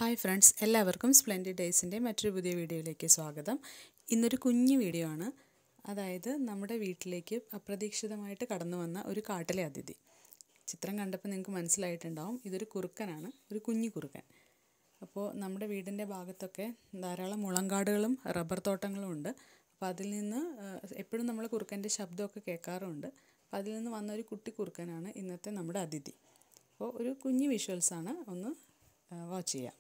hi friends എല്ലാവർക്കും splendid ഡേയ്സിൻ്റെ മറ്റൊരു പുതിയ വീഡിയോയിലേക്ക് സ്വാഗതം ഇന്നൊരു കുഞ്ഞു വീഡിയോ ആണ് അതായത് നമ്മുടെ വീട്ടിലേക്ക് അപ്രതീക്ഷിതമായിട്ട് കടന്നു വന്ന ഒരു കാട്ടിലെ അതിഥി ചിത്രം കണ്ടപ്പോൾ നിങ്ങൾക്ക് മനസ്സിലായിട്ടുണ്ടാവും ഇതൊരു കുറുക്കനാണ് ഒരു കുഞ്ഞു കുറുക്കൻ അപ്പോൾ നമ്മുടെ വീടിൻ്റെ ഭാഗത്തൊക്കെ ധാരാളം മുളങ്കാടുകളും റബ്ബർ തോട്ടങ്ങളും ഉണ്ട് അപ്പോൾ അതിൽ നിന്ന് എപ്പോഴും നമ്മൾ കുറുക്കൻ്റെ ശബ്ദമൊക്കെ കേൾക്കാറുണ്ട് അപ്പോൾ അതിൽ നിന്ന് വന്ന ഒരു കുട്ടി കുറുക്കനാണ് ഇന്നത്തെ നമ്മുടെ അതിഥി അപ്പോൾ ഒരു കുഞ്ഞു വിഷ്വൽസാണ് ഒന്ന് വാച്ച് ചെയ്യാം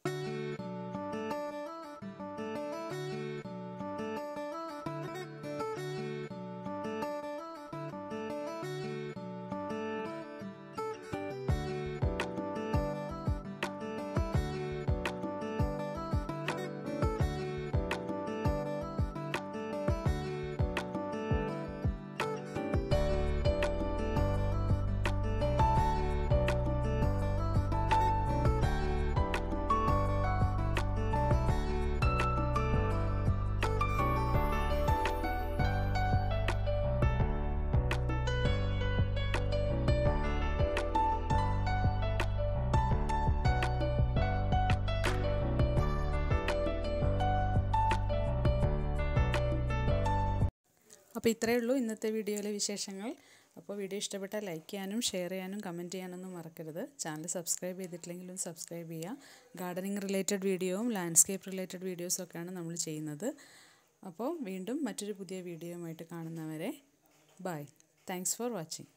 അപ്പോൾ ഇത്രയേ ഉള്ളൂ ഇന്നത്തെ വീഡിയോയിലെ വിശേഷങ്ങൾ അപ്പോൾ വീഡിയോ ഇഷ്ടപ്പെട്ടാൽ ലൈക്ക് ചെയ്യാനും ഷെയർ ചെയ്യാനും കമൻറ്റ് ചെയ്യാനൊന്നും മറക്കരുത് ചാനൽ സബ്സ്ക്രൈബ് ചെയ്തിട്ടില്ലെങ്കിലും സബ്സ്ക്രൈബ് ചെയ്യുക ഗാർഡനിങ് റിലേറ്റഡ് വീഡിയോയും ലാൻഡ്സ്കേപ്പ് റിലേറ്റഡ് വീഡിയോസൊക്കെയാണ് നമ്മൾ ചെയ്യുന്നത് അപ്പോൾ വീണ്ടും മറ്റൊരു പുതിയ വീഡിയോയുമായിട്ട് കാണുന്നവരെ ബൈ താങ്ക്സ് ഫോർ വാച്ചിങ്